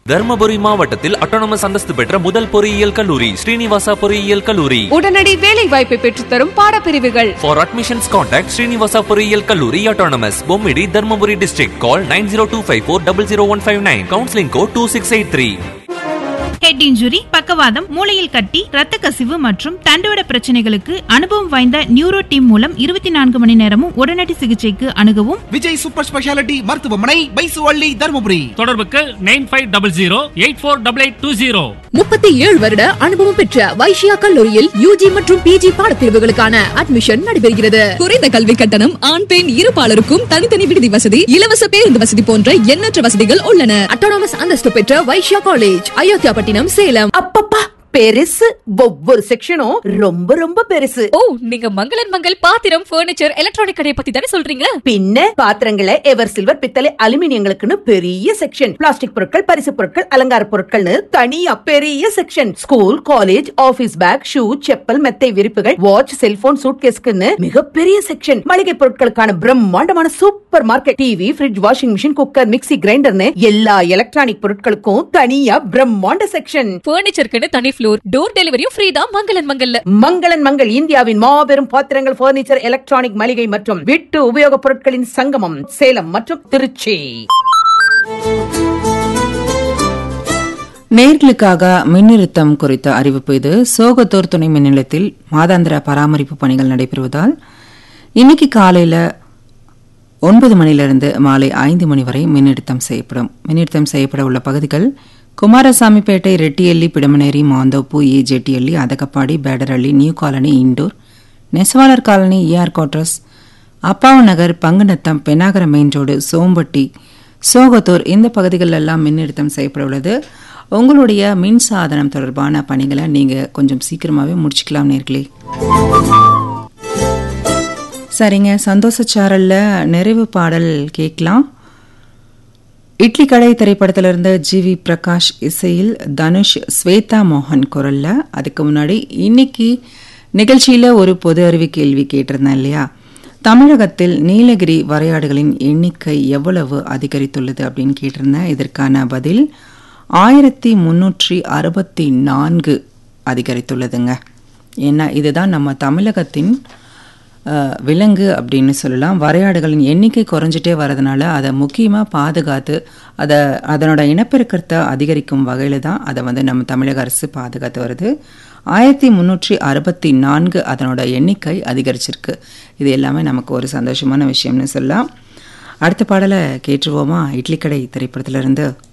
தர்மபுரி மாவட்டத்தில் அட்டானமஸ் அந்தஸ்து பெற்ற முதல் பொறியியல் கல்லூரி ஸ்ரீனிவாசா பொறியியல் கல்லூரி உடனடி வேலை வாய்ப்பை பெற்றுத்தரும் பாடப்பிரிவுகள் ஃபார் அட்மிஷன்ஸ் கான்டாக்ட் ஸ்ரீனிவாசா பொறியியல் கல்லூரி autonomous Bommidi Dharmapuri district call nine zero two five four double zero one five nine counselling code two six eight three head injury பக்கவாதம் மூளையில் கட்டி இரத்த கசிவு மற்றும் தண்டுவட பிரச்சனைகளுக்கு அனுபவம் வாய்ந்த நியூரோ டீம் மூலம் இருபத்தி நான்கு மணி நேரமும் உடனடி சிகிச்சைக்கு அணுகவும் விஜய் சூப்பர் ஸ்பெஷாலிட்டி மருத்துவமனை பைசுவள்ளி தருமபுரி தொடர்புக்கு nine five double zero eight four double eight two zero முப்பத்தி ஏழு வருட அனுபவம் பெற்ற வைஷ்யா கல்லூரியில் யூஜி மற்றும் பிஜி பாடப்பிரிவுகளுக்கான அட்மிஷன் நடைபெறுகிறது குறைந்த கல்வி கட்டணம் ஆண் பெண் இருபாலருக்கும் தனித்தனி விடுதி வசதி இலவச பேருந்து வசதி போன்ற எண்ணற்ற வசதிகள் உள்ளன அட்டானமஸ் அந்தஸ்து பெற்ற வைஷ்யா காலேஜ் அயோத்தியாபட்டினம் சேலம் அப்பப்பா பெருசு ஒவ்வொரு செக்ஷனும் ரொம்ப ரொம்ப பெருசு ஓ நீங்க மங்களன் மங்கள் பாத்திரம் பர்னிச்சர் எலக்ட்ரானிக் கடையை பத்தி தானே சொல்றீங்க பின்ன பாத்திரங்களை எவர் சில்வர் பித்தளை அலுமினியங்களுக்குன்னு பெரிய செக்ஷன் பிளாஸ்டிக் பொருட்கள் பரிசு பொருட்கள் அலங்கார பொருட்கள்னு தனியா பெரிய section school college office bag shoe chappal மெத்தை விரிப்புகள் வாட்ச் செல்போன் சூட்கேஸ்க்குன்னு மிகப்பெரிய செக்ஷன் மளிகை பொருட்களுக்கான பிரம்மாண்டமான super market TV fridge washing machine cooker mixie கிரைண்டர்னு எல்லா எலக்ட்ரானிக் பொருட்களுக்கும் தனியா பிரம்மாண்ட செக்ஷன் பர்னிச்சருக்குன்னு தனி ஃப்ளோர் டோர் டெலிவரியும் ஃப்ரீ தான் மங்களன் மங்கல்ல மங்களன் மங்கள் இந்தியாவின் மாபெரும் பாத்திரங்கள் பர்னிச்சர் எலக்ட்ரானிக் மளிகை மற்றும் வீட்டு உபயோகப் பொருட்களின் சங்கமம் சேலம் மற்றும் திருச்சி நேர்களுக்காக மின்னிறுத்தம் குறித்த அறிவிப்பு இது சோகத்தூர் துணை மின் நிலையத்தில் மாதாந்திர பராமரிப்பு பணிகள் நடைபெறுவதால் இன்னைக்கு காலையில ஒன்பது மணிலிருந்து மாலை ஐந்து மணி வரை மின்னிறுத்தம் செய்யப்படும் மின்னிறுத்தம் செய்யப்பட உள்ள பகுதிகள் Kumarasamypettai Rettiyalli Pidamaneri Manthoppu A Jettiyalli Athagapadi Pedarahalli new colony indoor நெசவாளர் colony AR quarters Appavu Nagar Bangunatham Pennagaram main road Sombatti Sogathur இந்த பகுதிகள் எல்லாம் மின்னிறுத்தம் செய்யப்பட உள்ளது உங்களுடைய மின் சாதனம் தொடர்பான பணிகளை நீங்கள் கொஞ்சம் சீக்கிரமாகவே முடிச்சுக்கலாம் நேர்களே சரிங்க சந்தோஷ சாரல்ல நிறைவு பாடல் கேட்கலாம் இட்லி கடை திரைப்படத்திலிருந்து ஜி வி பிரகாஷ் இசையில் தனுஷ் ஸ்வேதா மோகன் குரல்ல அதுக்கு முன்னாடி இன்னைக்கு நிகழ்ச்சியில் ஒரு பொது அறிவு கேள்வி கேட்டிருந்தேன் இல்லையா தமிழகத்தில் நீலகிரி வரையாடுகளின் எண்ணிக்கை எவ்வளவு அதிகரித்துள்ளது அப்படின்னு கேட்டிருந்தேன் இதற்கான பதில் ஆயிரத்தி முன்னூற்றி அறுபத்தி நான்கு அதிகரித்துள்ளதுங்க ஏன்னா இதுதான் நம்ம தமிழகத்தின் அஹ், விலங்கு அப்படின்னு சொல்லலாம் வரையாடுகளின் எண்ணிக்கை குறைஞ்சிட்டே வரதுனால அதை முக்கியமாக பாதுகாத்து அதை அதனோட இனப்பெருக்கத்தை அதிகரிக்கும் வகையில் தான் அதை வந்து நம்ம தமிழக அரசு பாதுகாத்து வருது ஆயிரத்தி முந்நூற்றி அறுபத்தி நான்கு அதனோட எண்ணிக்கை அதிகரிச்சிருக்கு இது எல்லாமே நமக்கு ஒரு சந்தோஷமான விஷயம்னு சொல்லலாம் அடுத்த பாடலை கேட்டுருவோமா இட்லி கடை திரைப்படத்திலிருந்து